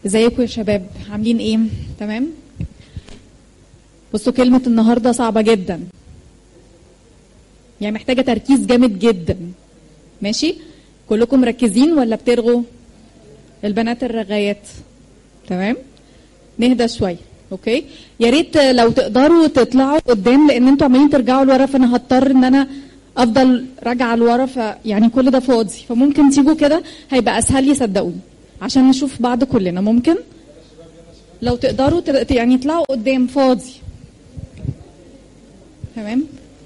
ازيكم يا شباب عاملين ايه تمام بصوا كلمة النهاردة صعبة جدا يعني محتاجة تركيز جامد جدا ماشي كلكم مركزين ولا بترغوا البنات الرغايات تمام نهدى شوية اوكي يا ريت لو تقدروا تطلعوا قدام لان انتوا عمالين ترجعوا لورا فانا هضطر ان انا افضل راجعه لورا فيعني كل ده فاضي فممكن تيجوا كده هيبقى اسهل لي صدقوني عشان نشوف بعض كلنا ممكن لو تقدروا ت- يعني تطلعوا قدام فاضي تمام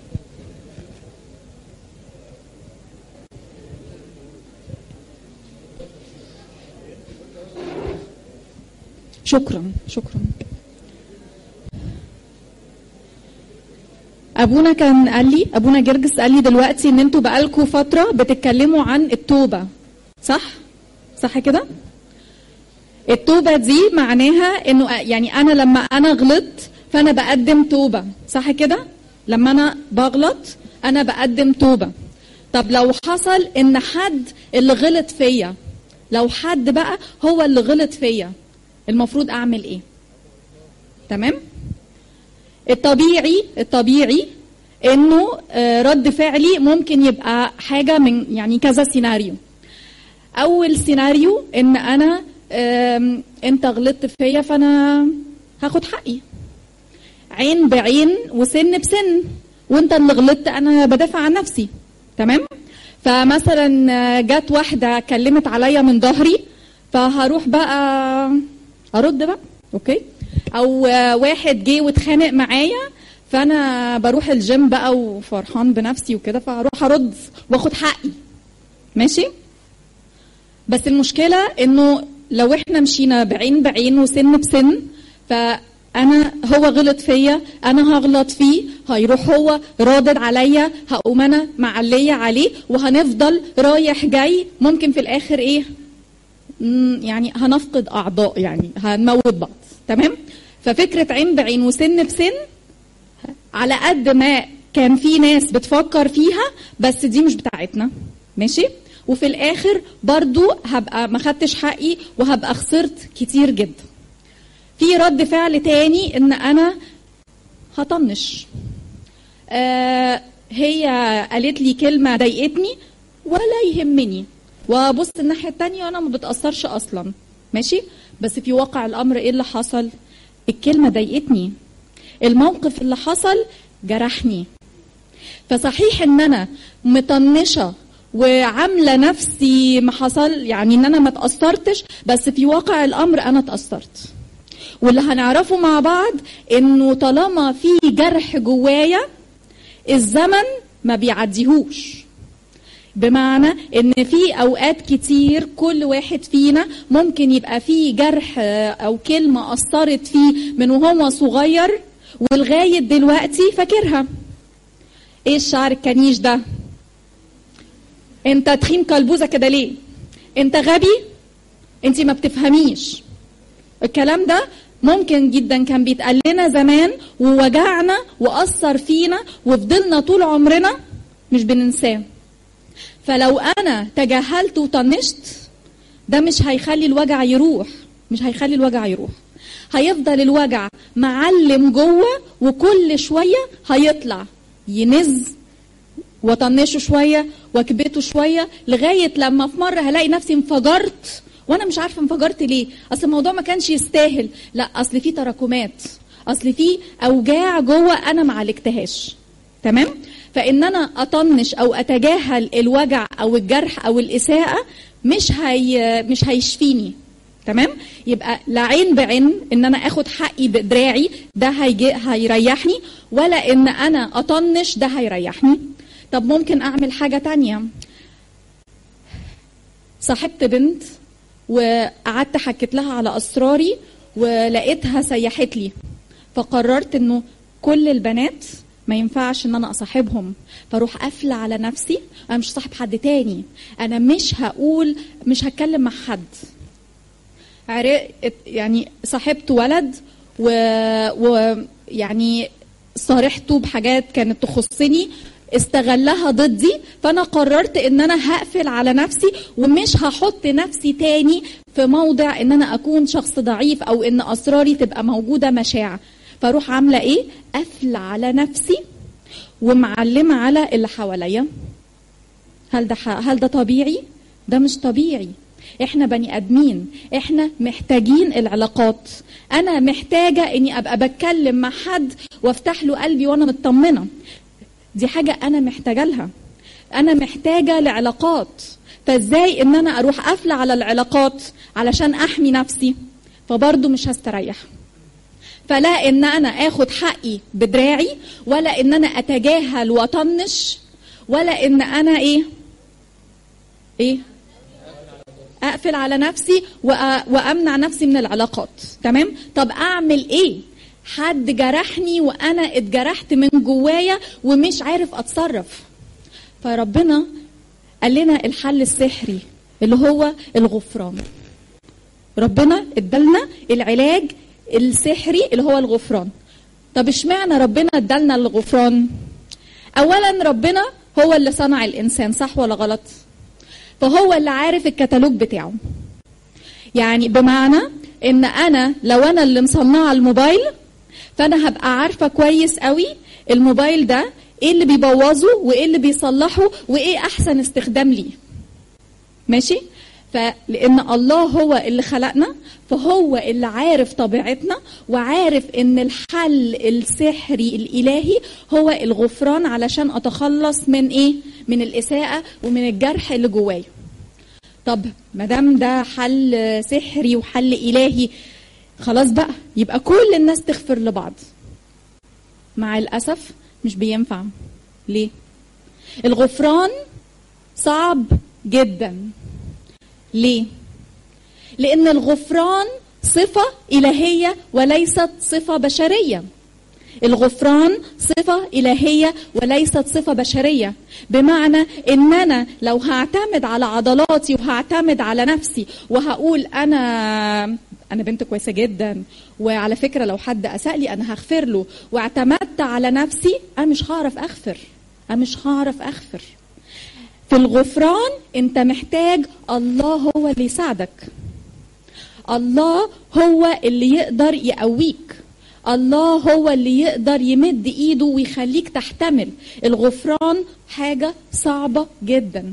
شكرا شكرا ابونا كان قال لي ابونا جرجس قال لي دلوقتي ان انتوا بقالكوا فتره بتتكلموا عن التوبه صح صح كده التوبه دي معناها انه يعني انا لما انا غلطت فانا بقدم توبه صح كده لما انا بغلط انا بقدم توبه طب لو حصل ان حد اللي غلط فيا لو حد بقى هو اللي غلط فيا المفروض اعمل ايه تمام الطبيعي الطبيعي انه آه، رد فعلي ممكن يبقى حاجه من يعني كذا سيناريو اول سيناريو ان انا آم، انت غلطت فيا فانا هاخد حقي عين بعين وسن بسن وانت اللي غلطت انا بدافع عن نفسي تمام فمثلا آه، جت واحده كلمت عليا من ظهري فهروح بقى ارد بقى اوكي او آه، واحد جه واتخانق معايا فانا بروح الجيم بقى وفرحان بنفسي وكده فهروح ارد واخد حقي ماشي بس المشكله انه لو احنا مشينا بعين بعين وسن بسن فانا هو غلط فيا انا هغلط فيه هيروح هو رادد عليا هقوم انا معليه عليه وهنفضل رايح جاي ممكن في الاخر ايه مم، يعني هنفقد اعضاء يعني هنموت بعض تمام ففكره عين بعين وسن بسن على قد ما كان في ناس بتفكر فيها بس دي مش بتاعتنا ماشي وفي الاخر برضو هبقى ما خدتش حقي وهبقى خسرت كتير جدا في رد فعل تاني ان انا هطنش آه هي قالت لي كلمه ضايقتني ولا يهمني وابص الناحيه التانية وانا ما بتاثرش اصلا ماشي بس في واقع الامر ايه اللي حصل الكلمه ضايقتني الموقف اللي حصل جرحني فصحيح ان انا مطنشه وعامله نفسي ما حصل يعني ان انا ما تاثرتش بس في واقع الامر انا تاثرت واللي هنعرفه مع بعض انه طالما في جرح جوايا الزمن ما بيعديهوش بمعنى ان في اوقات كتير كل واحد فينا ممكن يبقى فيه جرح آه، او كلمه اثرت فيه من وهو صغير ولغايه دلوقتي فاكرها ايه الشعر الكنيش ده انت تخين كلبوزه كده ليه انت غبي انت ما بتفهميش الكلام ده ممكن جدا كان بيتقال لنا زمان ووجعنا واثر فينا وفضلنا طول عمرنا مش بننساه فلو انا تجاهلت وطنشت ده مش هيخلي الوجع يروح مش هيخلي الوجع يروح هيفضل الوجع معلم جوه وكل شويه هيطلع ينز واطنشه شويه واكبته شويه لغايه لما في مره هلاقي نفسي انفجرت وانا مش عارفه انفجرت ليه اصل الموضوع ما كانش يستاهل لا اصل في تراكمات اصل في اوجاع جوه انا ما عالجتهاش تمام فان انا اطنش او اتجاهل الوجع او الجرح او الاساءه مش هي مش هيشفيني تمام يبقى لا عين بعين ان انا اخد حقي بدراعي ده هيجي هيريحني ولا ان انا اطنش ده هيريحني طب ممكن اعمل حاجه تانية صاحبت بنت وقعدت حكيت لها على اسراري ولقيتها سيحت لي فقررت انه كل البنات ما ينفعش ان انا اصاحبهم فاروح قافله على نفسي انا مش صاحب حد تاني انا مش هقول مش هتكلم مع حد عرق يعني صاحبت ولد ويعني صارحته بحاجات كانت تخصني استغلها ضدي فانا قررت ان انا هقفل على نفسي ومش هحط نفسي تاني في في موضع ان انا اكون شخص ضعيف او ان اسراري تبقى موجوده مشاع فاروح عامله ايه قافله على نفسي ومعلمه على اللي حواليا هل ده هل ده طبيعي ده مش طبيعي احنا بني ادمين احنا محتاجين العلاقات انا محتاجه اني ابقى بتكلم مع حد وافتح له قلبي وانا مطمنه دي حاجه انا محتاجه لها انا محتاجه لعلاقات فازاي ان انا اروح قافله على العلاقات علشان احمي نفسي فبرضه مش هستريح فلا ان انا اخد حقي بدراعي ولا ان انا اتجاهل واطنش ولا ان انا ايه ايه اقفل على نفسي وامنع نفسي من العلاقات تمام طب اعمل ايه حد جرحني وانا اتجرحت من جوايا ومش عارف اتصرف فربنا قال لنا الحل السحري اللي هو الغفران ربنا ادالنا العلاج السحري اللي هو الغفران طب اشمعنى ربنا ادالنا الغفران اولا ربنا هو اللي صنع الانسان صح ولا غلط فهو اللي عارف الكتالوج بتاعه يعني بمعنى ان انا لو انا اللي مصنعه الموبايل فانا هبقى عارفه كويس قوي الموبايل ده ايه اللي بيبوظه وايه اللي بيصلحه وايه احسن استخدام ليه ماشي فلان الله هو اللي خلقنا فهو اللي عارف طبيعتنا وعارف ان الحل السحري الالهي هو الغفران علشان اتخلص من ايه من الاساءه ومن الجرح اللي جوايا طب ما دام ده حل سحري وحل الهي خلاص بقى يبقى كل الناس تغفر لبعض مع الاسف مش بينفع ليه الغفران صعب جدا ليه لان الغفران صفه الهيه وليست صفه بشريه الغفران صفة إلهية وليست صفة بشرية بمعنى إن أنا لو هعتمد على عضلاتي وهعتمد على نفسي وهقول أنا أنا بنت كويسة جدا وعلى فكرة لو حد أساء لي أنا هغفر له واعتمدت على نفسي أنا مش هعرف أغفر أنا مش هعرف أغفر في الغفران أنت محتاج الله هو اللي يساعدك الله هو اللي يقدر يقويك الله هو اللي يقدر يمد ايده ويخليك تحتمل الغفران حاجه صعبه جدا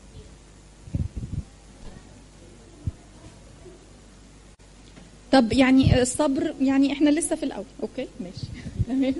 طب يعني الصبر يعني احنا لسه في الاول اوكي ماشي تمام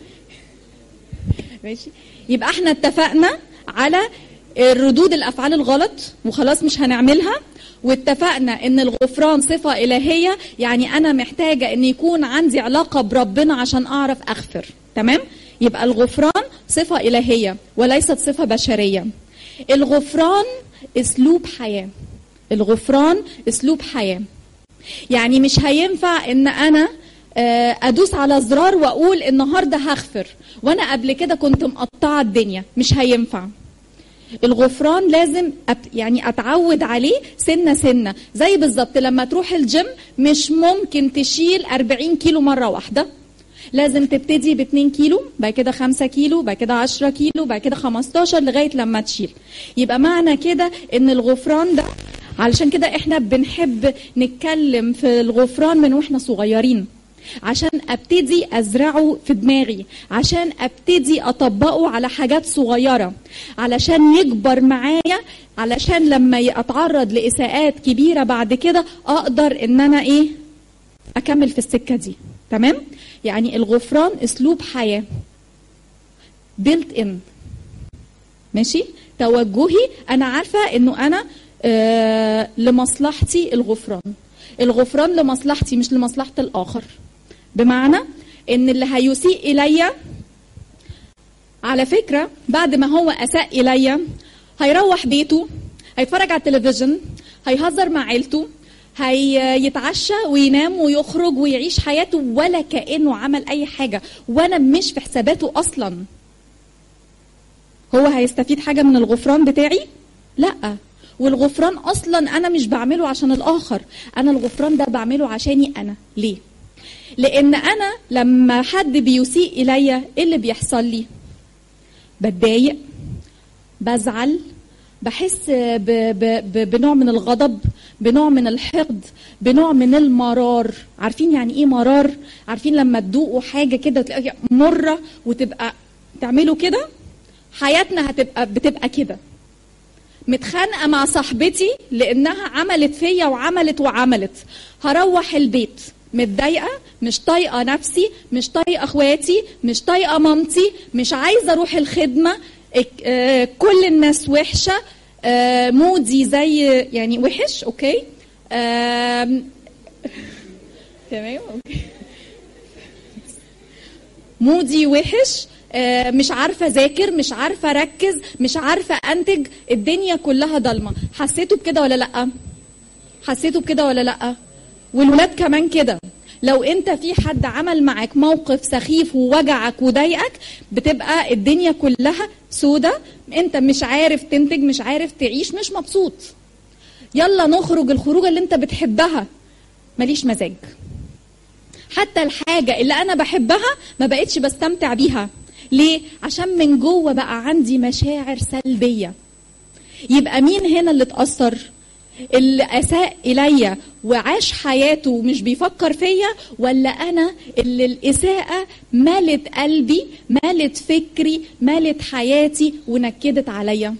ماشي يبقى احنا اتفقنا على ردود الافعال الغلط وخلاص مش هنعملها واتفقنا ان الغفران صفه الهيه يعني انا محتاجه ان يكون عندي علاقه بربنا عشان اعرف اغفر تمام يبقى الغفران صفه الهيه وليست صفه بشريه الغفران اسلوب حياه الغفران اسلوب حياه يعني مش هينفع ان انا ادوس على زرار واقول النهارده هغفر وانا قبل كده كنت مقطعه الدنيا مش هينفع الغفران لازم أت يعني اتعود عليه سنه سنه زي بالظبط لما تروح الجيم مش ممكن تشيل 40 كيلو مره واحده لازم تبتدي ب 2 كيلو بعد كده 5 كيلو بعد كده 10 كيلو بعد كده 15 لغايه لما تشيل يبقى معنى كده ان الغفران ده علشان كده احنا بنحب نتكلم في الغفران من واحنا صغيرين عشان ابتدي ازرعه في دماغي عشان ابتدي اطبقه على حاجات صغيره علشان يكبر معايا علشان لما اتعرض لاساءات كبيره بعد كده اقدر ان انا ايه اكمل في السكه دي تمام يعني الغفران اسلوب حياه بيلت ان ماشي توجهي انا عارفه انه انا آه لمصلحتي الغفران الغفران لمصلحتي مش لمصلحه الاخر بمعنى ان اللي هيسيء الي على فكره بعد ما هو اساء الي هيروح بيته هيتفرج على التلفزيون هيهزر مع عيلته هيتعشى وينام ويخرج ويعيش حياته ولا كانه عمل اي حاجه وانا مش في حساباته اصلا هو هيستفيد حاجه من الغفران بتاعي لا والغفران اصلا انا مش بعمله عشان الاخر انا الغفران ده بعمله عشاني انا ليه لان انا لما حد بيسيء الي ايه اللي بيحصل لي بتضايق بزعل بحس ب ب ب بنوع من الغضب بنوع من الحقد بنوع من المرار عارفين يعني ايه مرار عارفين لما تدوقوا حاجه كده تلاقيها مره وتبقى تعملوا كده حياتنا هتبقى بتبقى كده متخانقه مع صاحبتي لانها عملت فيا وعملت وعملت هروح البيت متضايقه مش طايقه نفسي مش طايقه اخواتي مش طايقه مامتي مش عايزه اروح الخدمه إك- آه، كل الناس وحشه آه، مودي زي يعني وحش اوكي آم، تمام اوكي مودي وحش آه، مش عارفه اذاكر مش عارفه اركز مش عارفه انتج الدنيا كلها ضلمه حسيتوا بكده ولا لا حسيتوا بكده ولا لا والولاد كمان كده لو انت في حد عمل معاك موقف سخيف ووجعك وضايقك بتبقى الدنيا كلها سودة انت مش عارف تنتج مش عارف تعيش مش مبسوط يلا نخرج الخروجه اللي انت بتحبها ماليش مزاج حتى الحاجة اللي أنا بحبها ما بقتش بستمتع بيها ليه؟ عشان من جوه بقى عندي مشاعر سلبية يبقى مين هنا اللي اتأثر؟ اللي أساء إليا وعاش حياته ومش بيفكر فيا ولا أنا اللي الإساءة ملت قلبي ملت فكري ملت حياتي ونكدت عليا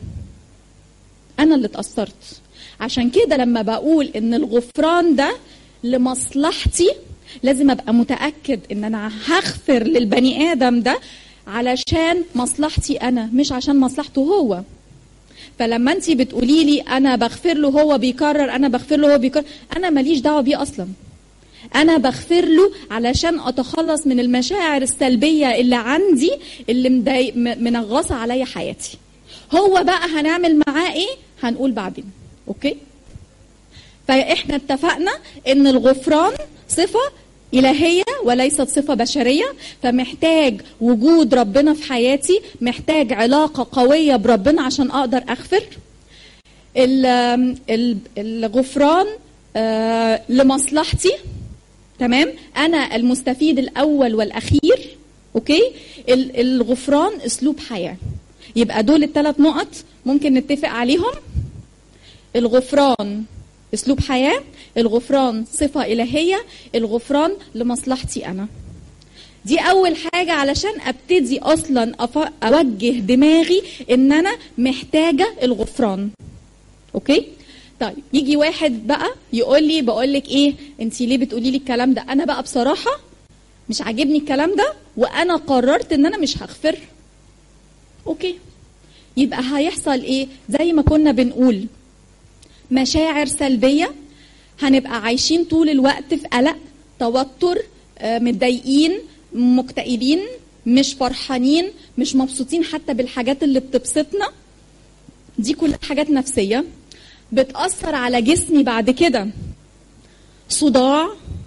انا اللي اتاثرت عشان كده لما بقول ان الغفران ده لمصلحتي لازم ابقى متاكد ان انا هغفر للبني ادم ده علشان مصلحتي انا مش عشان مصلحته هو فلما انت بتقولي لي انا بغفر له هو بيكرر انا بغفر له هو بيكرر انا ماليش دعوه بيه اصلا انا بغفر له علشان اتخلص من المشاعر السلبيه اللي عندي اللي مضايق- م- منغصه عليا حياتي هو بقى هنعمل معاه ايه هنقول بعدين اوكي فاحنا اتفقنا ان الغفران صفه إلهية وليست صفة بشرية فمحتاج وجود ربنا في حياتي محتاج علاقة قوية بربنا عشان أقدر أغفر ال- ال- الغفران آه، لمصلحتي تمام انا المستفيد الاول والاخير اوكي ال- الغفران اسلوب حياه يبقى دول الثلاث نقط ممكن نتفق عليهم الغفران اسلوب حياه الغفران صفه الهيه الغفران لمصلحتي انا دي اول حاجه علشان ابتدي اصلا أف- اوجه دماغي ان انا محتاجه الغفران اوكي طيب يجي واحد بقى يقول لي بقول لك ايه انت ليه بتقولي لي الكلام ده انا بقى بصراحه مش عاجبني الكلام ده وانا قررت ان انا مش هغفر اوكي يبقى هيحصل ايه زي ما كنا بنقول مشاعر سلبيه هنبقى عايشين طول الوقت في قلق توتر آه، متضايقين مكتئبين مش فرحانين مش مبسوطين حتى بالحاجات اللي بتبسطنا دي كلها حاجات نفسيه بتاثر على جسمي بعد كده صداع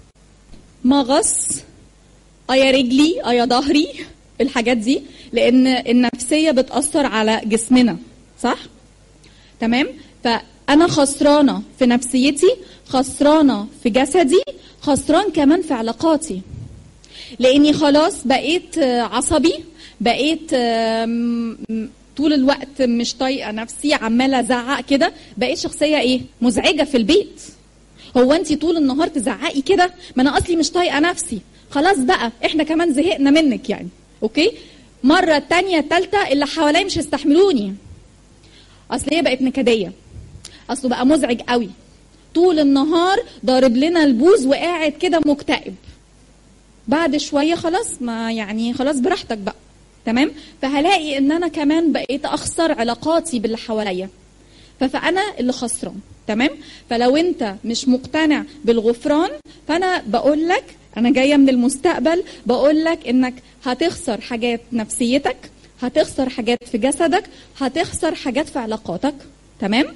مغص ايا رجلي ايا ظهري الحاجات دي لان النفسيه بتاثر على جسمنا صح تمام فانا خسرانه في نفسيتي خسرانه في جسدي خسران كمان في علاقاتي لاني خلاص بقيت آه، عصبي بقيت آم، م- طول الوقت مش طايقه نفسي عماله ازعق كده بقيت شخصيه ايه مزعجه في البيت هو انت طول النهار تزعقي كده ما انا اصلي مش طايقه نفسي خلاص بقى احنا كمان زهقنا منك يعني اوكي مره التانية التالتة اللي حواليا مش هيستحملوني اصل هي بقت نكديه اصله بقى مزعج قوي طول النهار ضارب لنا البوز وقاعد كده مكتئب بعد شويه خلاص ما يعني خلاص براحتك بقى تمام فهلاقي ان انا كمان بقيت اخسر علاقاتي باللي حواليا ف- فانا اللي خسران تمام فلو انت مش مقتنع بالغفران فانا بقول لك انا جايه من المستقبل بقول لك انك هتخسر حاجات نفسيتك هتخسر حاجات في جسدك هتخسر حاجات في علاقاتك تمام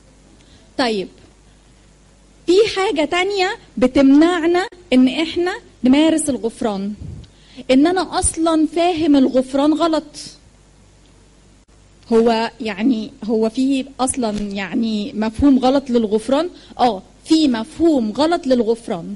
طيب في حاجة تانية بتمنعنا ان احنا نمارس الغفران ان انا اصلا فاهم الغفران غلط هو يعني هو في اصلا يعني مفهوم غلط للغفران اه في مفهوم غلط للغفران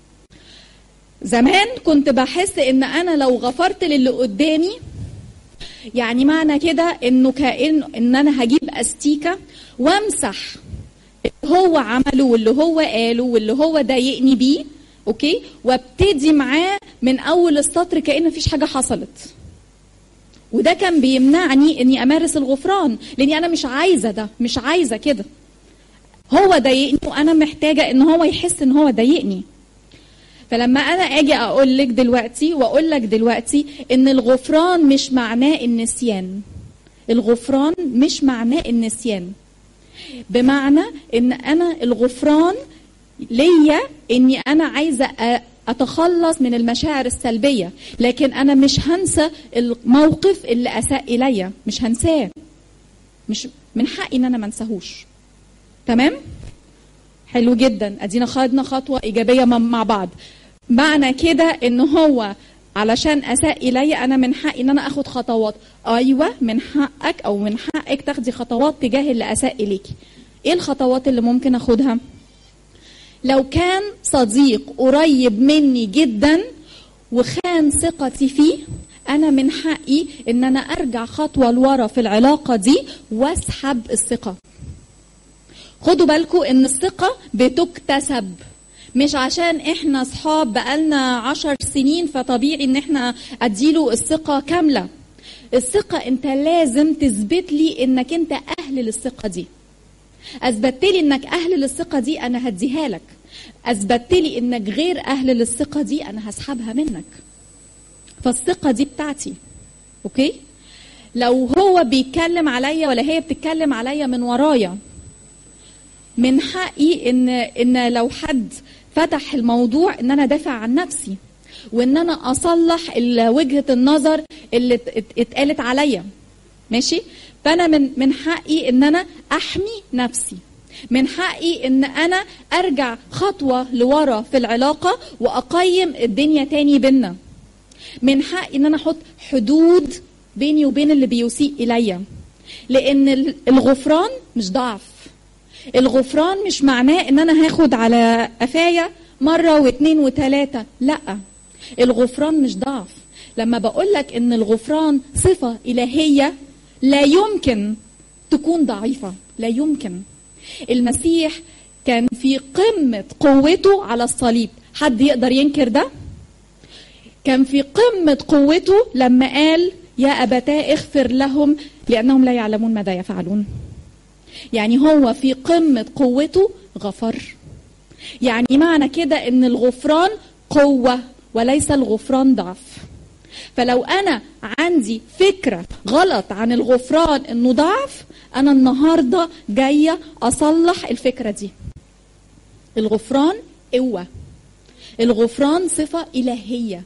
زمان كنت بحس ان انا لو غفرت للي قدامي يعني معنى كده انه كأن ان انا هجيب استيكه وامسح اللي هو عمله واللي هو قاله واللي هو ضايقني بيه اوكي وابتدي معاه من اول السطر كأن مفيش حاجه حصلت وده كان بيمنعني اني امارس الغفران لاني انا مش عايزه ده مش عايزه كده هو ضايقني وانا محتاجه ان هو يحس ان هو ضايقني فلما انا اجي اقول لك دلوقتي واقول لك دلوقتي ان الغفران مش معناه النسيان الغفران مش معناه النسيان بمعنى ان انا الغفران ليا اني انا عايزه أ- اتخلص من المشاعر السلبيه لكن انا مش هنسى الموقف اللي اساء الي مش هنساه مش من حقي ان انا ما انساهوش تمام حلو جدا ادينا خدنا خطوه ايجابيه م- مع بعض معنى كده ان هو علشان اساء الي انا من حقي ان انا اخد خطوات ايوه من حقك او من حقك تاخدي خطوات تجاه اللي اساء اليكي ايه الخطوات اللي ممكن اخدها لو كان صديق قريب مني جدا وخان ثقتي فيه انا من حقي ان انا ارجع خطوه لورا في العلاقه دي واسحب الثقه خدوا بالكم ان الثقه بتكتسب مش عشان احنا صحاب بقالنا عشر سنين فطبيعي ان احنا اديله الثقه كامله الثقه انت لازم تثبت لي انك انت اهل للثقه دي اثبتت لي انك اهل للثقه دي انا هديها لك اثبتت لي انك غير اهل للثقه دي انا هسحبها منك فالثقه دي بتاعتي اوكي لو هو بيتكلم عليا ولا هي بتتكلم عليا من ورايا من حقي ان ان لو حد فتح الموضوع ان انا دافع عن نفسي وان انا اصلح ال- وجهه النظر اللي ات- ات- اتقالت عليا ماشي فانا من من حقي ان انا احمي نفسي من حقي ان انا ارجع خطوه لورا في العلاقه واقيم الدنيا تاني بينا من حقي ان انا احط حدود بيني وبين اللي بيسيء اليا لان ال- الغفران مش ضعف الغفران مش معناه ان انا هاخد على قفايا مره واثنين وثلاثه لا الغفران مش ضعف لما بقول لك ان الغفران صفه الهيه لا يمكن تكون ضعيفه لا يمكن المسيح كان في قمه قوته على الصليب حد يقدر ينكر ده كان في قمه قوته لما قال يا ابتاه اغفر لهم لانهم لا يعلمون ماذا يفعلون يعني هو في قمة قوته غفر يعني معنى كده ان الغفران قوة وليس الغفران ضعف فلو انا عندي فكرة غلط عن الغفران انه ضعف انا النهاردة جاية اصلح الفكرة دي الغفران قوة الغفران صفة إلهية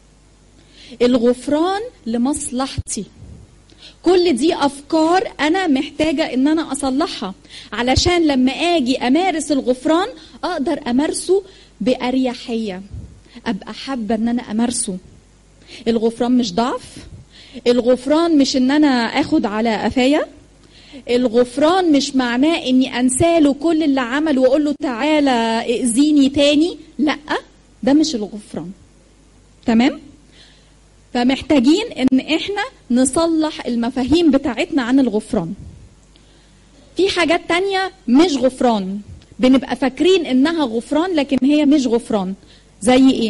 الغفران لمصلحتي كل دي افكار انا محتاجه ان انا اصلحها علشان لما اجي امارس الغفران اقدر امارسه باريحيه ابقى حابه ان انا امارسه الغفران مش ضعف الغفران مش ان انا اخد على قفايا الغفران مش معناه اني انساله كل اللي عمل واقول له تعالى ائذيني تاني لا ده مش الغفران تمام فمحتاجين ان احنا نصلح المفاهيم بتاعتنا عن الغفران في حاجات تانية مش غفران بنبقى فاكرين انها غفران لكن هي مش غفران زي ايه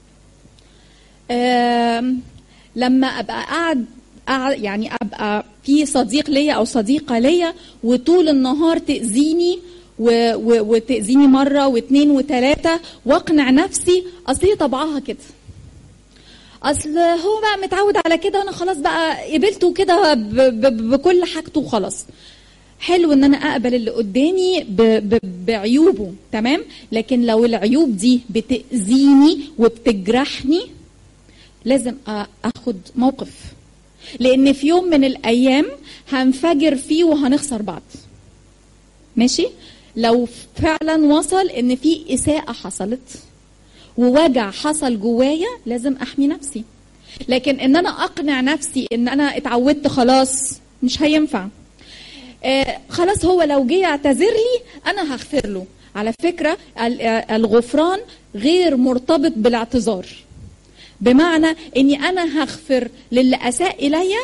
آم، لما ابقى قاعد قاعد- يعني ابقى في صديق ليا او صديقه ليا وطول النهار تاذيني و- و- وتاذيني مره واثنين وثلاثه واقنع نفسي اصل هي طبعها كده اصل هو بقى متعود على كده وانا خلاص بقى قبلته كده ب- ب- بكل حاجته وخلاص حلو ان انا اقبل اللي قدامي ب- ب- بعيوبه تمام لكن لو العيوب دي بتاذيني وبتجرحني لازم أ- اخد موقف لان في يوم من الايام هنفجر فيه وهنخسر بعض ماشي لو فعلا وصل ان في اساءه حصلت ووجع حصل جوايا لازم احمي نفسي لكن ان انا اقنع نفسي ان انا اتعودت خلاص مش هينفع آه خلاص هو لو جه يعتذر لي انا هغفر له على فكره ال- آه، الغفران غير مرتبط بالاعتذار بمعنى اني انا هغفر للي اساء الي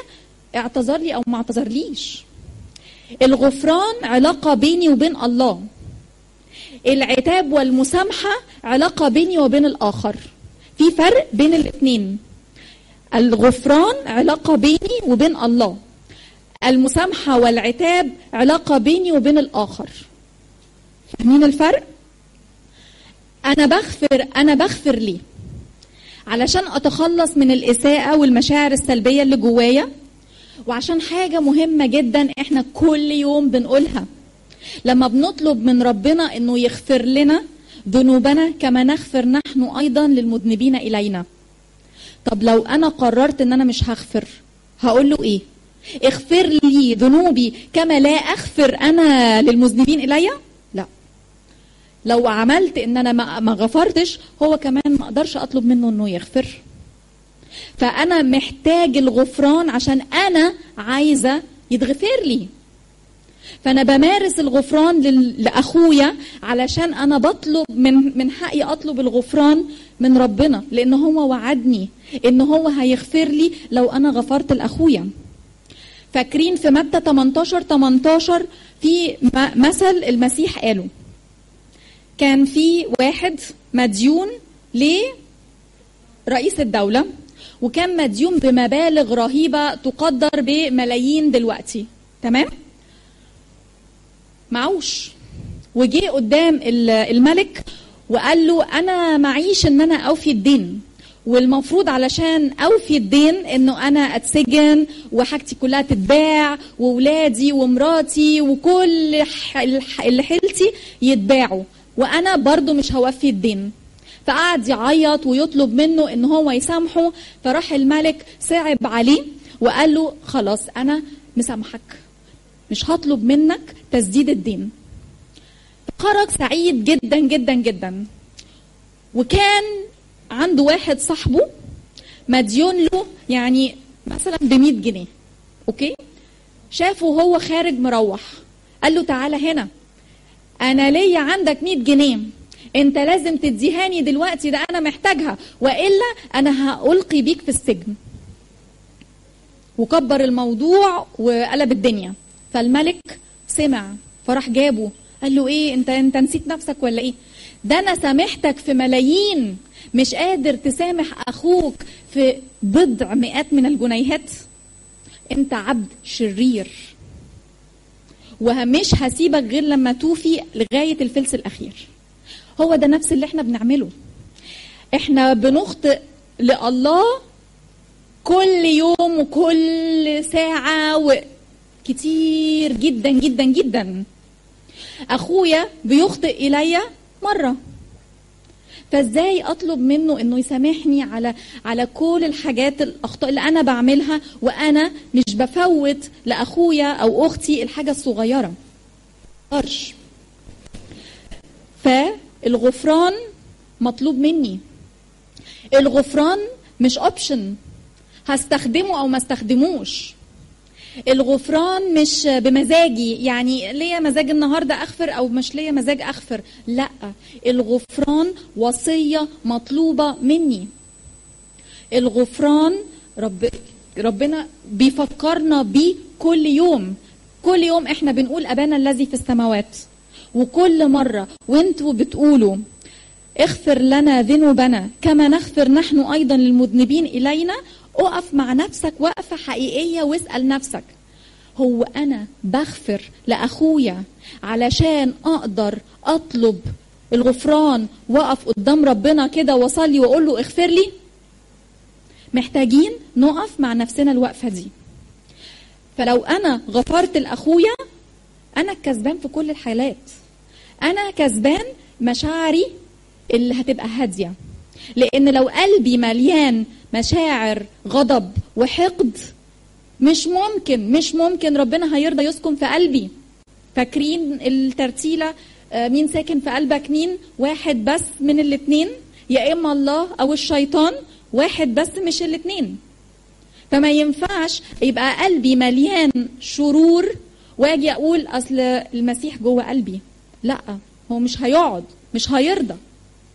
اعتذر لي او ما اعتذرليش الغفران علاقة بيني وبين الله العتاب والمسامحة علاقة بيني وبين الآخر في فرق بين الاثنين الغفران علاقة بيني وبين الله المسامحة والعتاب علاقة بيني وبين الآخر فاهمين الفرق؟ أنا بغفر أنا بغفر ليه؟ علشان أتخلص من الإساءة والمشاعر السلبية اللي جوايا وعشان حاجة مهمة جدا احنا كل يوم بنقولها لما بنطلب من ربنا انه يغفر لنا ذنوبنا كما نغفر نحن ايضا للمذنبين الينا طب لو انا قررت ان انا مش هغفر هقول له ايه اغفر لي ذنوبي كما لا اغفر انا للمذنبين الي لا لو عملت ان انا ما غفرتش هو كمان ما اقدرش اطلب منه انه يغفر فانا محتاج الغفران عشان انا عايزه يتغفر لي فانا بمارس الغفران لاخويا علشان انا بطلب من من حقي اطلب الغفران من ربنا لان هو وعدني ان هو هيغفر لي لو انا غفرت لاخويا فاكرين في متى 18 18 في مثل المسيح قاله كان في واحد مديون لرئيس الدوله وكان مديون بمبالغ رهيبة تقدر بملايين دلوقتي تمام معوش وجي قدام الملك وقال له انا معيش ان انا اوفي الدين والمفروض علشان اوفي الدين انه انا اتسجن وحاجتي كلها تتباع وولادي ومراتي وكل اللي حيلتي يتباعوا وانا برضو مش هوفي الدين فقعد يعيط ويطلب منه ان هو يسامحه فراح الملك صعب عليه وقال له خلاص انا مسامحك مش هطلب منك تسديد الدين خرج سعيد جدا جدا جدا وكان عنده واحد صاحبه مديون له يعني مثلا ب 100 جنيه اوكي شافه وهو خارج مروح قال له تعالى هنا انا ليا عندك 100 جنيه انت لازم تديهاني دلوقتي ده انا محتاجها والا انا هالقي بيك في السجن وكبر الموضوع وقلب الدنيا فالملك سمع فراح جابه قال له ايه انت انت نسيت نفسك ولا ايه ده انا سامحتك في ملايين مش قادر تسامح اخوك في بضع مئات من الجنيهات انت عبد شرير ومش هسيبك غير لما توفي لغايه الفلس الاخير هو ده نفس اللي احنا بنعمله احنا بنخطئ لله كل يوم وكل ساعة وكتير جدا جدا جدا اخويا بيخطئ الي مرة فازاي اطلب منه انه يسامحني على على كل الحاجات الاخطاء اللي انا بعملها وانا مش بفوت لاخويا او اختي الحاجه الصغيره قرش فالغفران مطلوب مني الغفران مش اوبشن هستخدمه او ما استخدموش الغفران مش بمزاجي يعني ليا مزاج النهارده اغفر او مش ليا مزاج اغفر لا الغفران وصيه مطلوبه مني الغفران رب ربنا بيفكرنا بيه كل يوم كل يوم احنا بنقول ابانا الذي في السماوات وكل مره وانتوا بتقولوا اغفر لنا ذنوبنا كما نغفر نحن ايضا للمذنبين الينا اقف مع نفسك وقفه حقيقيه واسال نفسك هو انا بغفر لاخويا علشان اقدر اطلب الغفران واقف قدام ربنا كده واصلي واقول له اغفر لي محتاجين نقف مع نفسنا الوقفه دي فلو انا غفرت لاخويا انا الكسبان في كل الحالات انا كسبان مشاعري اللي هتبقى هاديه لان لو قلبي مليان مشاعر غضب وحقد مش ممكن مش ممكن ربنا هيرضى يسكن في قلبي فاكرين الترتيله مين ساكن في قلبك مين واحد بس من الاتنين يا اما الله او الشيطان واحد بس مش الاتنين فما ينفعش يبقى قلبي مليان شرور واجي اقول اصل المسيح جوه قلبي لا هو مش هيقعد مش هيرضى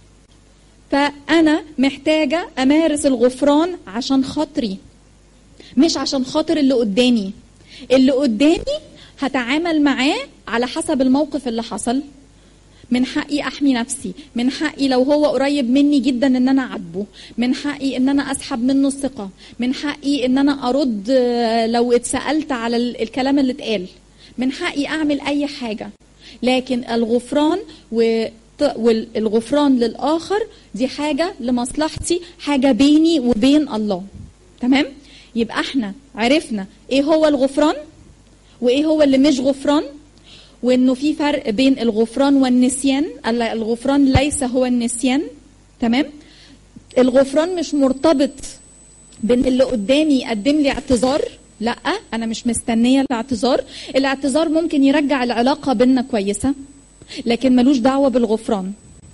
فانا محتاجه امارس الغفران عشان خاطري مش عشان خاطر اللي قدامي اللي قدامي هتعامل معاه على حسب الموقف اللي حصل من حقي احمي نفسي من حقي لو هو قريب مني جدا ان انا اعاتبه من حقي ان انا اسحب منه الثقه من حقي ان انا ارد آه، لو اتسالت على ال- الكلام اللي اتقال من حقي اعمل اي حاجه لكن الغفران و والغفران للاخر دي حاجه لمصلحتي حاجه بيني وبين الله تمام يبقى احنا عرفنا ايه هو الغفران وايه هو اللي مش غفران وانه في فرق بين الغفران والنسيان ال- الغفران ليس هو النسيان تمام الغفران مش مرتبط بان اللي قدامي يقدم لي اعتذار لا انا مش مستنيه الاعتذار الاعتذار ممكن يرجع العلاقه بينا كويسه لكن ملوش دعوه بالغفران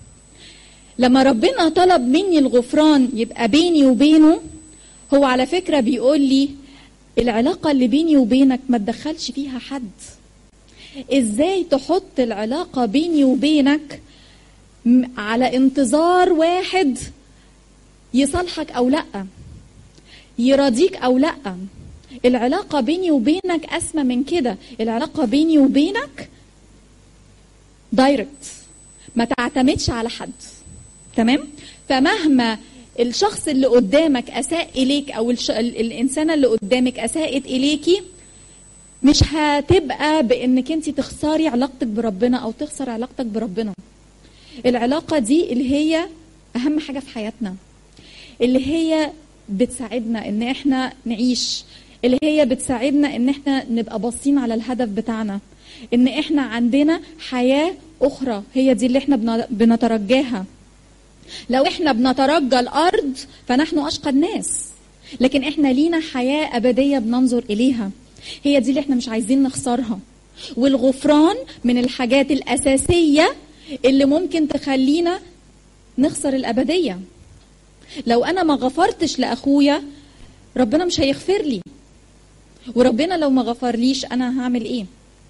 لما ربنا طلب مني الغفران يبقى بيني وبينه هو على فكره بيقول لي العلاقه اللي بيني وبينك ما تدخلش فيها حد ازاي تحط العلاقه بيني وبينك م- على انتظار واحد يصالحك او لا يراضيك او لا العلاقه بيني وبينك اسمى من كده العلاقه بيني وبينك دايركت ما تعتمدش على حد تمام فمهما الشخص اللي قدامك اساء اليك او الش... ال- الانسانه اللي قدامك اساءت اليكي مش هتبقى بانك انت تخسري علاقتك بربنا او تخسر علاقتك بربنا العلاقه دي اللي هي اهم حاجه في حياتنا اللي هي بتساعدنا ان احنا نعيش اللي هي بتساعدنا ان احنا نبقى باصين على الهدف بتاعنا ان احنا عندنا حياه اخرى هي دي اللي احنا بن- بنترجاها لو احنا بنترجى الارض فنحن اشقى الناس لكن احنا لينا حياه ابديه بننظر اليها هي دي اللي احنا مش عايزين نخسرها والغفران من الحاجات الاساسيه اللي ممكن تخلينا نخسر الابديه لو انا ما غفرتش لاخويا ربنا مش هيغفر لي وربنا لو ما غفرليش انا هعمل ايه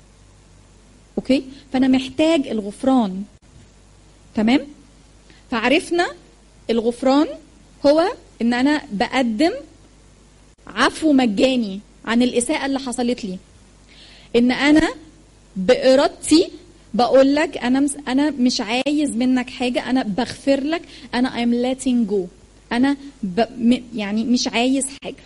اوكي فانا محتاج الغفران تمام فعرفنا الغفران هو ان انا بقدم عفو مجاني عن الاساءه اللي حصلت لي ان انا بارادتي بقول لك انا مس انا مش عايز منك حاجه انا بغفر لك انا I'm letting go انا ب... م... يعني مش عايز حاجه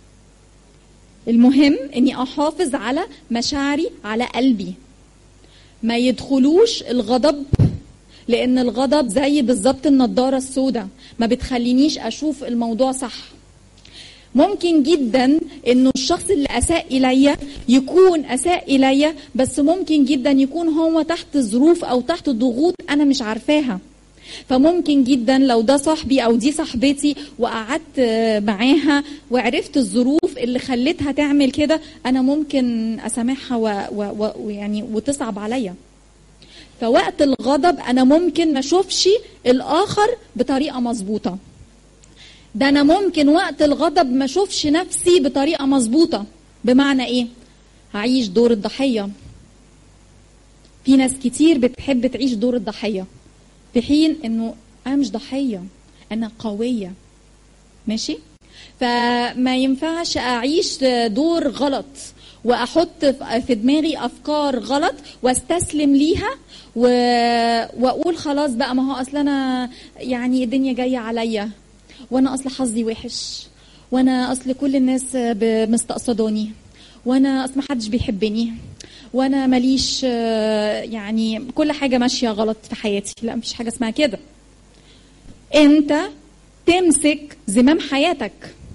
المهم اني احافظ على مشاعري على قلبي ما يدخلوش الغضب لان الغضب زي بالظبط النضاره السوداء ما بتخلينيش اشوف الموضوع صح ممكن جدا انه الشخص اللي اساء الي يكون اساء الي بس ممكن جدا يكون هو تحت ظروف او تحت ضغوط انا مش عارفاها فممكن جدا لو ده صاحبي او دي صاحبتي وقعدت معاها وعرفت الظروف اللي خلتها تعمل كده انا ممكن اسامحها ويعني وتصعب عليا فوقت الغضب انا ممكن ما اشوفش الاخر بطريقه مظبوطه ده انا ممكن وقت الغضب ما اشوفش نفسي بطريقه مظبوطه بمعنى ايه هعيش دور الضحيه في ناس كتير بتحب تعيش دور الضحيه في حين انه انا مش ضحيه انا قويه ماشي فما ينفعش اعيش دور غلط واحط في دماغي افكار غلط واستسلم ليها و... واقول خلاص بقى ما هو اصل انا يعني الدنيا جايه عليا وانا اصل حظي وحش وانا اصل كل الناس مستقصدوني وانا اصل ما حدش بيحبني وانا ماليش يعني كل حاجه ماشيه غلط في حياتي لا مفيش حاجه اسمها كده انت تمسك زمام حياتك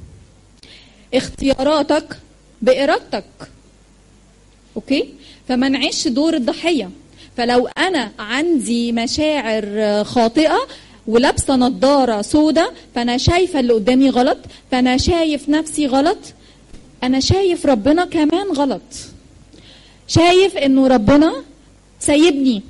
اختياراتك بارادتك اوكي فما نعيش دور الضحيه فلو انا عندي مشاعر خاطئه ولابسه نظاره سودة فانا شايفه اللي قدامي غلط فانا شايف نفسي غلط انا شايف ربنا كمان غلط شايف انه ربنا سايبني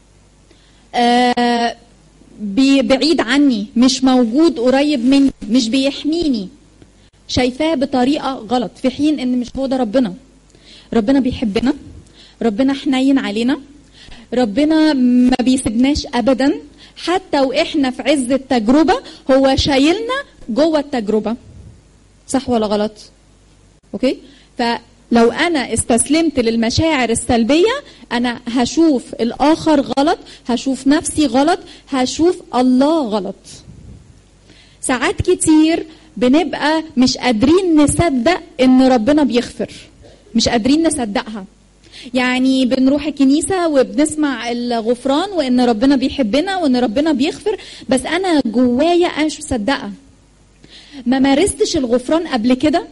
آه بعيد عني مش موجود قريب مني مش بيحميني شايفاه بطريقه غلط في حين ان مش هو ده ربنا ربنا بيحبنا ربنا حنين علينا ربنا ما بيسيبناش ابدا حتى واحنا في عز التجربه هو شايلنا جوه التجربه صح ولا غلط اوكي فلو انا استسلمت للمشاعر السلبيه انا هشوف الاخر غلط هشوف نفسي غلط هشوف الله غلط ساعات كتير بنبقى مش قادرين نصدق ان ربنا بيغفر مش قادرين نصدقها يعني بنروح الكنيسة وبنسمع الغفران وإن ربنا بيحبنا وإن ربنا بيغفر بس أنا جوايا أنا مش مصدقة ما مارستش الغفران قبل كده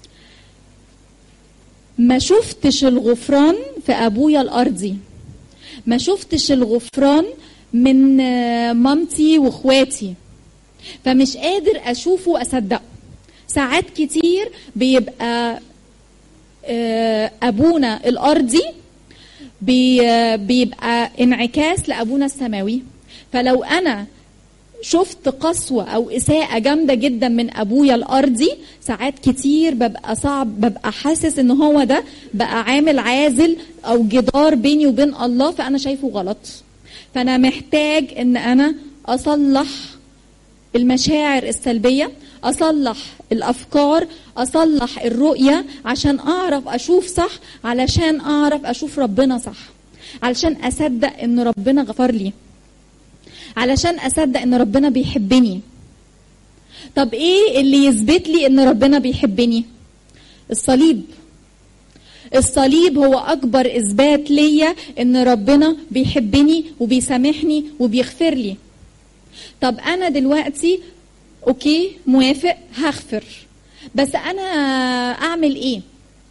ما شفتش الغفران في أبويا الأرضي ما شفتش الغفران من آه، مامتي واخواتي فمش قادر اشوفه واصدقه ساعات كتير بيبقى آه، ابونا الارضي بي- آه، بيبقى انعكاس لابونا السماوي فلو انا شفت قسوة أو إساءة جامدة جدا من أبويا الأرضي ساعات كتير ببقى صعب ببقى حاسس إن هو ده بقى عامل عازل أو جدار بيني وبين الله فأنا شايفه غلط فأنا محتاج إن أنا أصلح المشاعر السلبية أصلح الأفكار أصلح الرؤية عشان أعرف أشوف صح علشان أعرف أشوف ربنا صح علشان أصدق إن ربنا غفر لي علشان أصدق إن ربنا بيحبني طب إيه اللي يثبت لي إن ربنا بيحبني الصليب الصليب هو أكبر إثبات ليا إن ربنا بيحبني وبيسامحني وبيغفر لي طب انا دلوقتي اوكي موافق هغفر بس انا اعمل ايه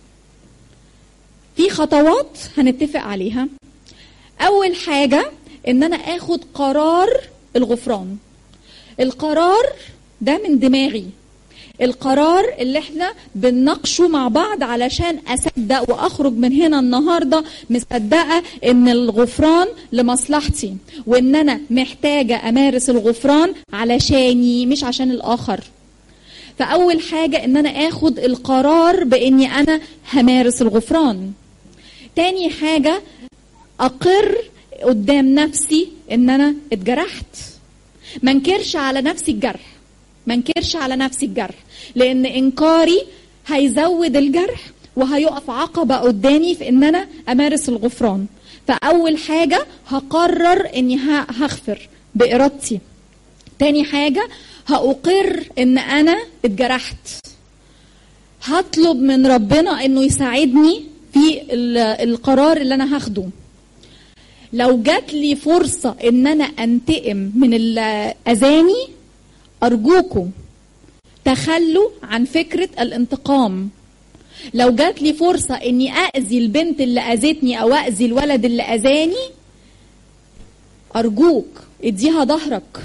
في خطوات هنتفق عليها اول حاجه ان انا اخد قرار الغفران القرار ده من دماغي القرار اللي احنا بنناقشه مع بعض علشان اصدق واخرج من هنا النهارده مصدقه ان الغفران لمصلحتي وان انا محتاجه امارس الغفران علشاني مش عشان الاخر فاول حاجه ان انا اخد القرار باني انا همارس الغفران تاني حاجه اقر قدام نفسي ان انا اتجرحت ما انكرش على نفسي الجرح ما انكرش على نفسي الجرح لان انكاري هيزود الجرح وهيقف عقبه قدامي في ان انا امارس الغفران فاول حاجه هقرر اني ه- هغفر بارادتي تاني حاجه هاقر ان انا اتجرحت هطلب من ربنا انه يساعدني في ال- القرار اللي انا هاخده لو جات لي فرصة ان انا انتقم من اللي اذاني ارجوكم تخلوا عن فكرة الانتقام لو جات لي فرصة اني اذي البنت اللي اذتني او اذي الولد اللي اذاني ارجوك اديها ظهرك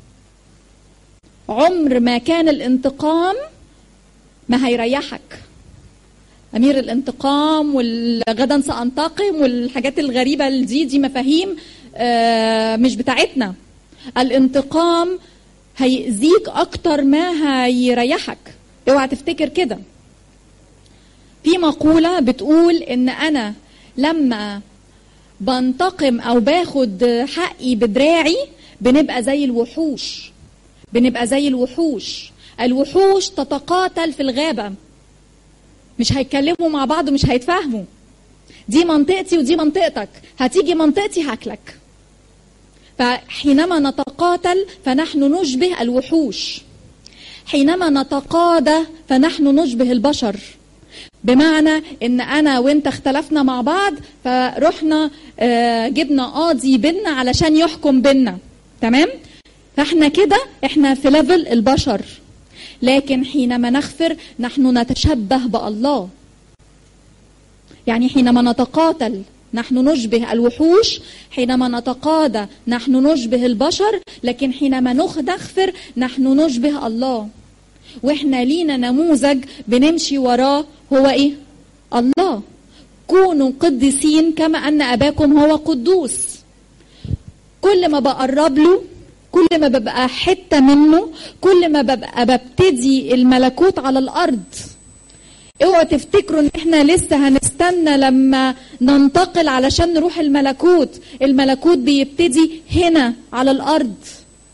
عمر ما كان الانتقام ما هيريحك امير الانتقام والغدا سانتقم والحاجات الغريبه دي دي مفاهيم آه، مش بتاعتنا الانتقام هيأذيك اكتر ما هيريحك اوعى تفتكر كده في مقوله بتقول ان انا لما بنتقم او باخد حقي بدراعي بنبقى زي الوحوش بنبقى زي الوحوش الوحوش تتقاتل في الغابه مش هيتكلموا مع بعض ومش هيتفاهموا دي منطقتي ودي منطقتك هتيجي منطقتي هاكلك فحينما نتقاتل فنحن نشبه الوحوش حينما نتقادى فنحن نشبه البشر بمعنى ان انا وانت اختلفنا مع بعض فرحنا آه، جبنا قاضي بينا علشان يحكم بينا تمام فاحنا كده احنا في ليفل البشر لكن حينما نغفر نحن نتشبه بالله يعني حينما نتقاتل نحن نشبه الوحوش حينما نتقادى نحن نشبه البشر لكن حينما نخ- نغفر نحن نشبه الله واحنا لينا نموذج بنمشي وراه هو ايه الله كونوا قديسين كما ان اباكم هو قدوس كل ما بقرب له كل ما ببقى حتة منه كل ما ببقى ببتدي الملكوت على الأرض اوعوا تفتكروا ان احنا لسه هنستنى لما ننتقل علشان نروح الملكوت الملكوت بيبتدي هنا على الأرض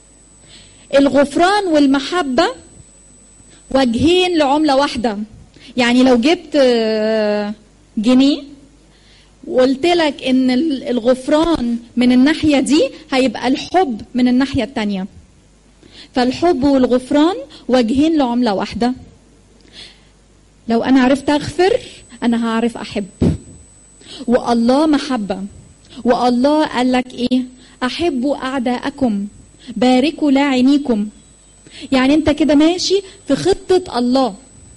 الغفران والمحبة وجهين لعملة واحدة يعني لو جبت آه، جنيه وقلت لك ان ال- الغفران من الناحيه دي هيبقى الحب من الناحيه التانيه فالحب والغفران وجهين لعمله واحده لو انا عرفت اغفر انا هعرف احب والله محبه والله قال لك ايه احبوا اعداءكم باركوا لاعنيكم يعني انت كده ماشي في خطه الله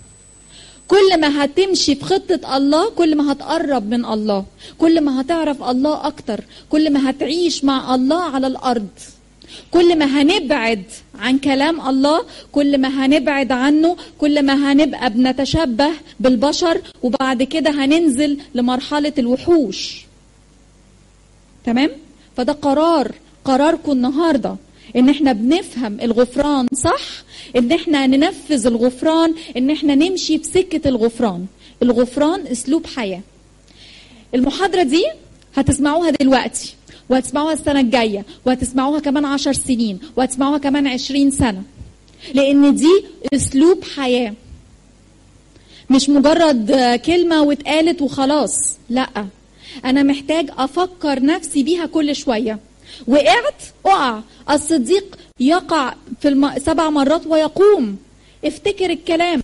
كل ما هتمشي في خطة الله كل ما هتقرب من الله كل ما هتعرف الله أكتر كل ما هتعيش مع الله على الأرض كل ما هنبعد عن كلام الله كل ما هنبعد عنه كل ما هنبقى بنتشبه بالبشر وبعد كده هننزل لمرحلة الوحوش تمام فده قرار قراركم النهارده ان احنا بنفهم الغفران صح ان احنا ننفذ الغفران ان احنا نمشي بسكه الغفران الغفران اسلوب حياه المحاضره دي هتسمعوها دلوقتي وهتسمعوها السنه الجايه وهتسمعوها كمان عشر سنين وهتسمعوها كمان عشرين سنه لان دي اسلوب حياه مش مجرد آه، كلمة واتقالت وخلاص لا أنا محتاج أفكر نفسي بيها كل شوية وقعت أقع الصديق يقع في الم... سبع مرات ويقوم افتكر الكلام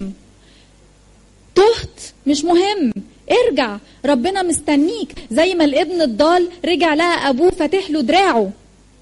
تهت مش مهم ارجع ربنا مستنيك زي ما الابن الضال رجع لقى ابوه فاتح له دراعه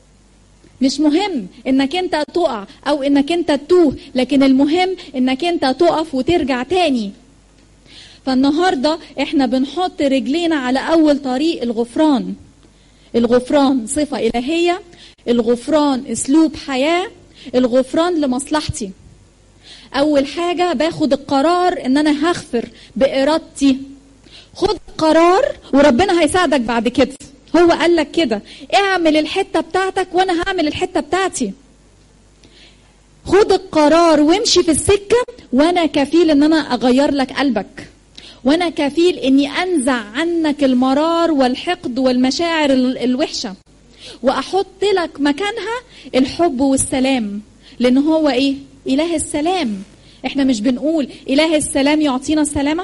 مش مهم انك انت تقع او انك انت تتوه لكن المهم انك انت تقف وترجع تاني فالنهارده احنا بنحط رجلينا على اول طريق الغفران الغفران صفه الهيه الغفران اسلوب حياه الغفران لمصلحتي اول حاجه باخد القرار ان انا هغفر بارادتي خد قرار وربنا هيساعدك بعد كده هو قال لك كده اعمل الحته بتاعتك وانا هعمل الحته بتاعتي خد القرار وامشي في السكه وانا كفيل ان انا اغير لك قلبك وانا كفيل اني انزع عنك المرار والحقد والمشاعر ال- الوحشه واحط لك مكانها الحب والسلام لان هو ايه اله السلام احنا مش بنقول اله السلام يعطينا السلامه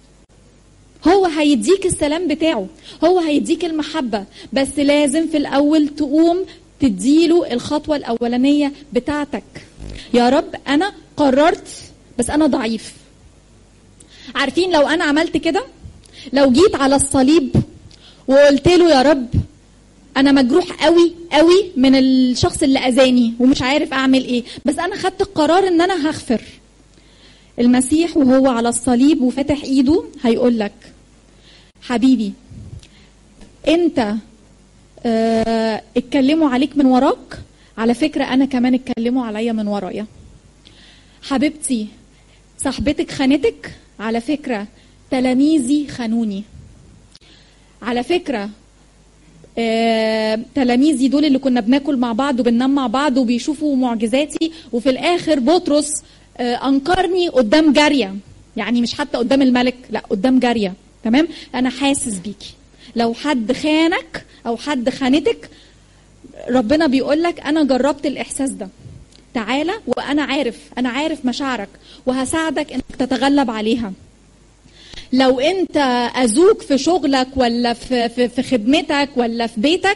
هو هيديك السلام بتاعه هو هيديك المحبة بس لازم في الأول تقوم تديله الخطوة الأولانية بتاعتك يا رب أنا قررت بس أنا ضعيف عارفين لو أنا عملت كده لو جيت على الصليب وقلت له يا رب أنا مجروح قوي قوي من الشخص اللي أذاني ومش عارف أعمل إيه بس أنا خدت القرار إن أنا هغفر المسيح وهو على الصليب وفتح ايده هيقول لك حبيبي انت اه اتكلموا عليك من وراك على فكرة انا كمان اتكلموا عليا من ورايا حبيبتي صاحبتك خانتك على فكرة تلاميذي خانوني على فكرة آه، تلاميذي دول اللي كنا بناكل مع بعض وبننام مع بعض وبيشوفوا معجزاتي وفي الاخر بطرس آه، انكرني قدام جاريه يعني مش حتى قدام الملك لا قدام جاريه تمام انا حاسس بيكي لو حد خانك او حد خانتك ربنا بيقول لك انا جربت الاحساس ده تعالى وانا عارف انا عارف مشاعرك وهساعدك انك تتغلب عليها لو انت اذوك في شغلك ولا في في, في خدمتك ولا في بيتك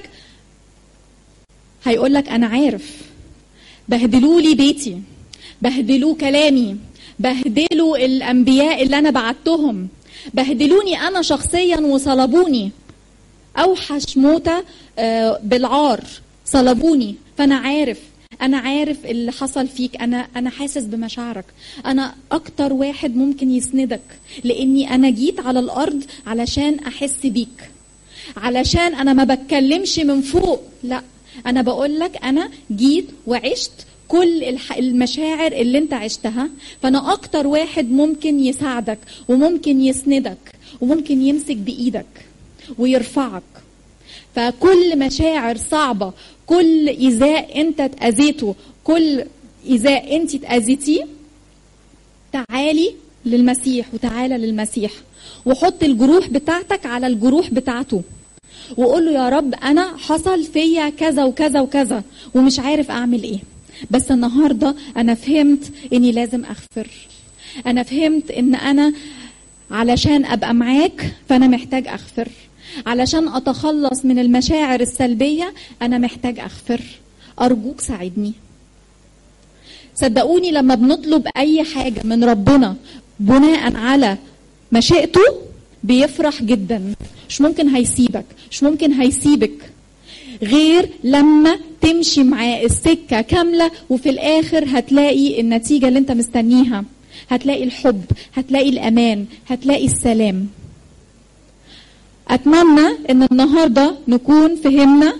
هيقول لك انا عارف بهدلوا لي بيتي بهدلوا كلامي بهدلوا الانبياء اللي انا بعتهم بهدلوني انا شخصيا وصلبوني اوحش موتة آه، بالعار صلبوني فانا عارف انا عارف اللي حصل فيك انا انا حاسس بمشاعرك انا اكتر واحد ممكن يسندك لاني انا جيت على الارض علشان احس بيك علشان انا ما بتكلمش من فوق لا انا بقول لك انا جيت وعشت كل الح- المشاعر اللي انت عشتها فانا اكتر واحد ممكن يساعدك وممكن يسندك وممكن يمسك بايدك ويرفعك فكل مشاعر صعبة كل إيذاء أنت اتأذيته كل إيذاء أنت اتأذيتيه تعالي للمسيح وتعالى للمسيح وحط الجروح بتاعتك على الجروح بتاعته وقول له يا رب أنا حصل فيا كذا وكذا وكذا ومش عارف أعمل إيه بس النهاردة أنا فهمت إني لازم أغفر انا فهمت ان انا علشان ابقى معاك فانا محتاج اغفر علشان اتخلص من المشاعر السلبيه انا محتاج اغفر ارجوك ساعدني صدقوني لما بنطلب اي حاجه من ربنا بناء على مشيئته بيفرح جدا مش ممكن هيسيبك مش ممكن هيسيبك غير لما تمشي معاه السكة كاملة وفي الآخر هتلاقي النتيجة اللي انت مستنيها هتلاقي الحب هتلاقي الأمان هتلاقي السلام أتمنى أن النهاردة نكون فهمنا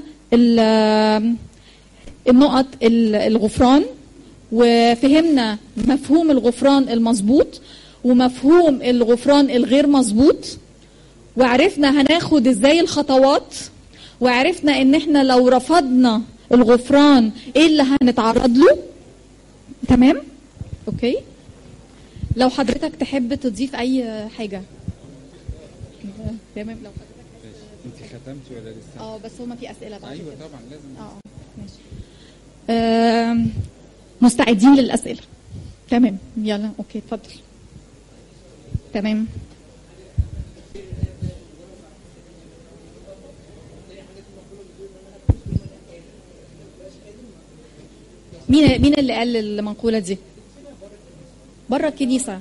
النقط الغفران وفهمنا مفهوم الغفران المظبوط ومفهوم الغفران الغير مظبوط وعرفنا هناخد ازاي الخطوات وعرفنا ان احنا لو رفضنا الغفران ايه اللي هنتعرض له تمام اوكي لو حضرتك تحب تضيف اي حاجه تمام لو حضرتك انت ختمتي ولا لسه؟ اه بس هما في اسئله بعد ايوه كده. طبعا لازم اه ماشي آم، مستعدين للاسئله تمام يلا اوكي اتفضل تمام مين مين اللي قال المنقوله دي بره الكنيسه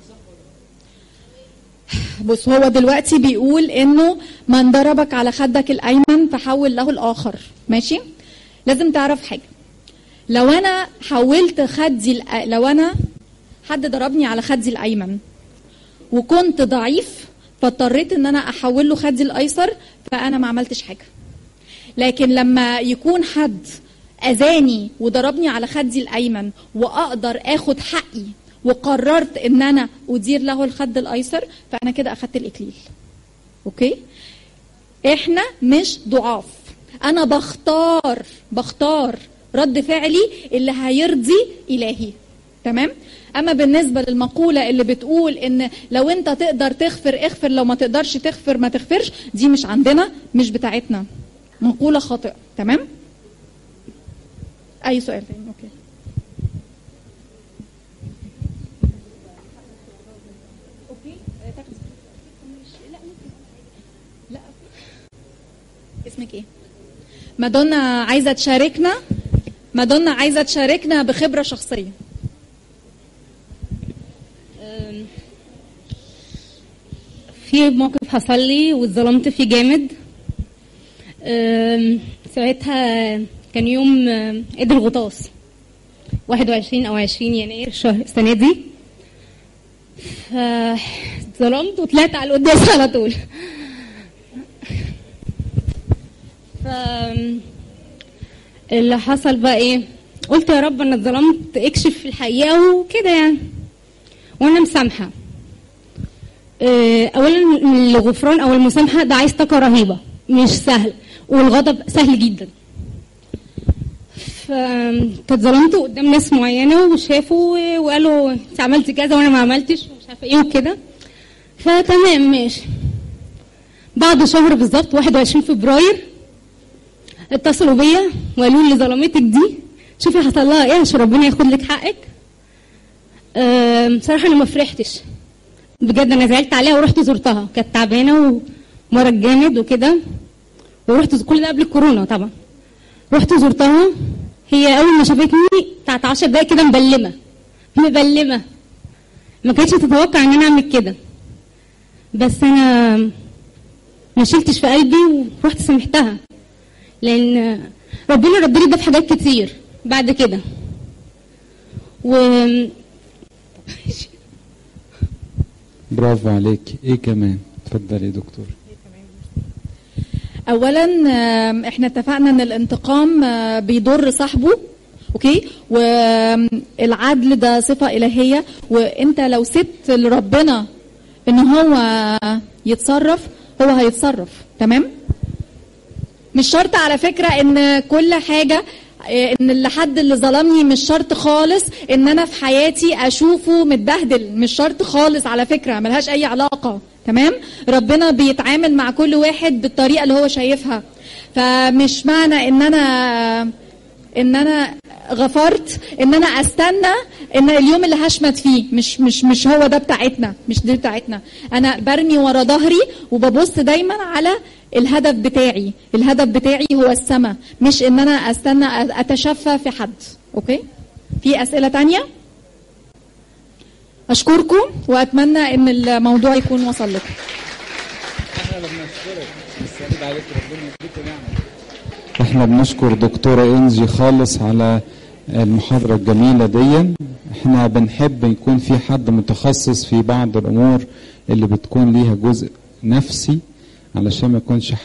بص هو دلوقتي بيقول انه من ضربك على خدك الايمن فحول له الاخر ماشي لازم تعرف حاجه لو انا حولت خدي الأ- لو انا حد ضربني على خدي الايمن وكنت ضعيف فاضطريت ان انا احول له خدي الايسر فانا ما عملتش حاجه لكن لما يكون حد اذاني وضربني على خدي الايمن واقدر اخد حقي وقررت ان انا ادير له الخد الايسر فانا كده اخدت الاكليل اوكي احنا مش ضعاف انا بختار بختار رد فعلي اللي هيرضي الهي تمام اما بالنسبه للمقوله اللي بتقول ان لو انت تقدر تغفر اغفر لو ما تقدرش تغفر ما تغفرش دي مش عندنا مش بتاعتنا مقوله خاطئه تمام اي سؤال تاني اوكي اوكي تاخد لا لا اسمك ايه مادونا عايزه تشاركنا مادونا عايزه تشاركنا بخبره شخصيه أم، في موقف حصل لي واتظلمت فيه جامد أم، ساعتها كان يوم أم، عيد الغطاس 21 او 20 يناير الشهر السنه دي اتظلمت وطلعت على القداس على طول ف اللي حصل بقى ايه قلت يا رب انا اتظلمت اكشف الحقيقه وكده يعني وانا مسامحه آه، اولا الغفران او المسامحه ده عايز طاقه رهيبه مش سهل والغضب سهل جدا فكنت ظلمت قدام ناس معينه وشافوا وقالوا انت عملتي كذا وانا ما عملتش ومش عارفه ايه وكده فتمام ماشي بعد شهر بالظبط 21 فبراير اتصلوا بيا وقالوا لي ظلمتك دي شوفي حصل لها ايه عشان ربنا ياخد لك حقك أم، بصراحه انا ما فرحتش بجد انا زعلت عليها ورحت زرتها كانت تعبانه ومرض جامد وكده ورحت كل ده قبل الكورونا طبعا رحت زرتها هي اول ما شافتني بتاعت 10 دقايق كده مبلمه مبلمه ما كانتش تتوقع ان انا اعمل كده بس انا ما شلتش في قلبي ورحت سامحتها لان ربنا رد لي ده في حاجات كتير بعد كده و برافو عليك ايه كمان اتفضلي يا دكتور اولا آم، احنا اتفقنا ان الانتقام آه، بيضر صاحبه اوكي والعدل ده صفه الهيه وانت لو سبت لربنا ان هو يتصرف هو هيتصرف تمام مش شرط على فكره ان كل حاجه آه، ان الحد اللي ظلمني مش شرط خالص ان انا في حياتي اشوفه متبهدل مش شرط خالص على فكره ملهاش اي علاقه تمام ربنا بيتعامل مع كل واحد بالطريقه اللي هو شايفها فمش معنى ان انا ان انا غفرت ان انا استنى ان اليوم اللي هشمت فيه مش مش مش هو ده بتاعتنا مش دي بتاعتنا انا برمي ورا ظهري وببص دايما على الهدف بتاعي الهدف بتاعي هو السماء مش ان انا استنى اتشفى في حد اوكي في اسئله تانية اشكركم واتمنى ان الموضوع يكون وصل لكم احنا اللي بنشكرك السعيد عليك ربنا يديك نعمه احنا بنشكر دكتورة انجي خالص على المحاضرة الجميلة دي احنا بنحب يكون في حد متخصص في بعض الامور اللي بتكون ليها جزء نفسي علشان ما يكونش